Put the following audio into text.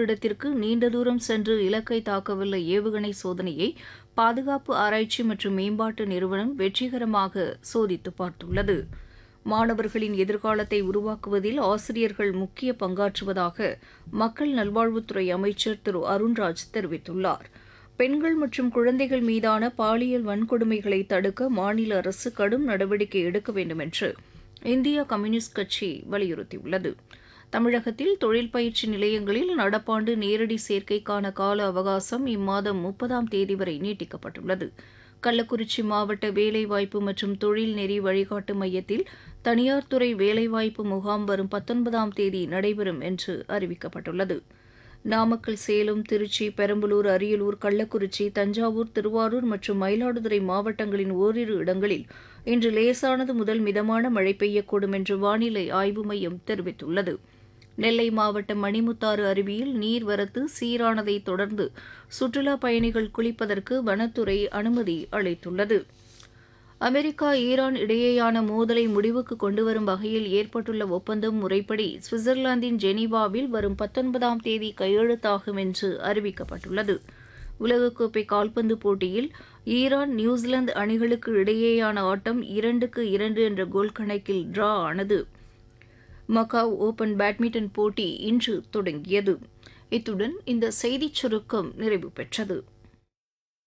இடத்திற்கு நீண்ட தூரம் சென்று இலக்கை தாக்கவல்ல ஏவுகணை சோதனையை பாதுகாப்பு ஆராய்ச்சி மற்றும் மேம்பாட்டு நிறுவனம் வெற்றிகரமாக சோதித்து பார்த்துள்ளது மாணவர்களின் எதிர்காலத்தை உருவாக்குவதில் ஆசிரியர்கள் முக்கிய பங்காற்றுவதாக மக்கள் நல்வாழ்வுத்துறை அமைச்சர் திரு அருண்ராஜ் தெரிவித்துள்ளார் பெண்கள் மற்றும் குழந்தைகள் மீதான பாலியல் வன்கொடுமைகளை தடுக்க மாநில அரசு கடும் நடவடிக்கை எடுக்க வேண்டும் என்று இந்திய கம்யூனிஸ்ட் கட்சி வலியுறுத்தியுள்ளது தமிழகத்தில் தொழில் பயிற்சி நிலையங்களில் நடப்பாண்டு நேரடி சேர்க்கைக்கான கால அவகாசம் இம்மாதம் முப்பதாம் தேதி வரை நீட்டிக்கப்பட்டுள்ளது கள்ளக்குறிச்சி மாவட்ட வேலைவாய்ப்பு மற்றும் தொழில் நெறி வழிகாட்டு மையத்தில் தனியார் துறை வேலைவாய்ப்பு முகாம் வரும் பத்தொன்பதாம் தேதி நடைபெறும் என்று அறிவிக்கப்பட்டுள்ளது நாமக்கல் சேலம் திருச்சி பெரம்பலூர் அரியலூர் கள்ளக்குறிச்சி தஞ்சாவூர் திருவாரூர் மற்றும் மயிலாடுதுறை மாவட்டங்களின் ஓரிரு இடங்களில் இன்று லேசானது முதல் மிதமான மழை பெய்யக்கூடும் என்று வானிலை ஆய்வு மையம் தெரிவித்துள்ளது நெல்லை மாவட்டம் மணிமுத்தாறு அருவியில் நீர்வரத்து சீரானதை தொடர்ந்து சுற்றுலாப் பயணிகள் குளிப்பதற்கு வனத்துறை அனுமதி அளித்துள்ளது அமெரிக்கா ஈரான் இடையேயான மோதலை முடிவுக்கு கொண்டுவரும் வகையில் ஏற்பட்டுள்ள ஒப்பந்தம் முறைப்படி சுவிட்சர்லாந்தின் ஜெனீவாவில் வரும் பத்தொன்பதாம் தேதி கையெழுத்தாகும் என்று அறிவிக்கப்பட்டுள்ளது உலகக்கோப்பை கால்பந்து போட்டியில் ஈரான் நியூசிலாந்து அணிகளுக்கு இடையேயான ஆட்டம் இரண்டுக்கு இரண்டு என்ற கோல் கணக்கில் டிரா ஆனது மக்காவ் ஓபன் பேட்மிண்டன் போட்டி இன்று தொடங்கியது இத்துடன் இந்த செய்திச் சுருக்கம் நிறைவு பெற்றது